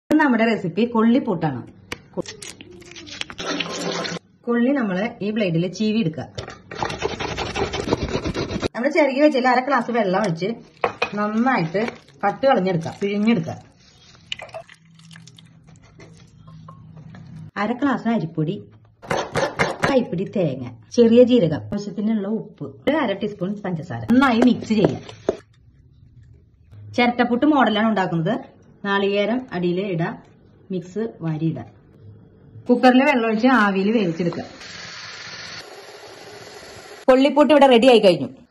ഇന്ന് നമ്മുടെ റെസിപ്പി കൊള്ളിപ്പൂട്ടാണ് കൊള്ളി നമ്മൾ ഈ ബ്ലേഡിൽ ചീവി എടുക്കുക നമ്മുടെ ചെറുകി വെച്ചാൽ അര ഗ്ലാസ് വെള്ളം ഒഴിച്ച് നന്നായിട്ട് കട്ട് കളഞ്ഞെടുക്കുക പിഴിഞ്ഞെടുക്കുക അര ഗ്ലാസ് അരിപ്പൊടി കൈപ്പിടി തേങ്ങ ചെറിയ ജീരകം ആവശ്യത്തിനുള്ള ഉപ്പ് ഒരു അര ടീസ്പൂൺ പഞ്ചസാര നന്നായി മിക്സ് ചെയ്യാം ചിരട്ടപ്പുട്ട് മോഡലാണ് ഉണ്ടാക്കുന്നത് നാളികേരം അടിയിൽ ഇടാം മിക്സ് വാരി ഇടാം കുക്കറിൽ വെള്ളമൊഴിച്ച് ആവിയിൽ വേവിച്ചെടുക്കുക കൊള്ളിപ്പൂട്ട് ഇവിടെ റെഡി ആയി കഴിഞ്ഞു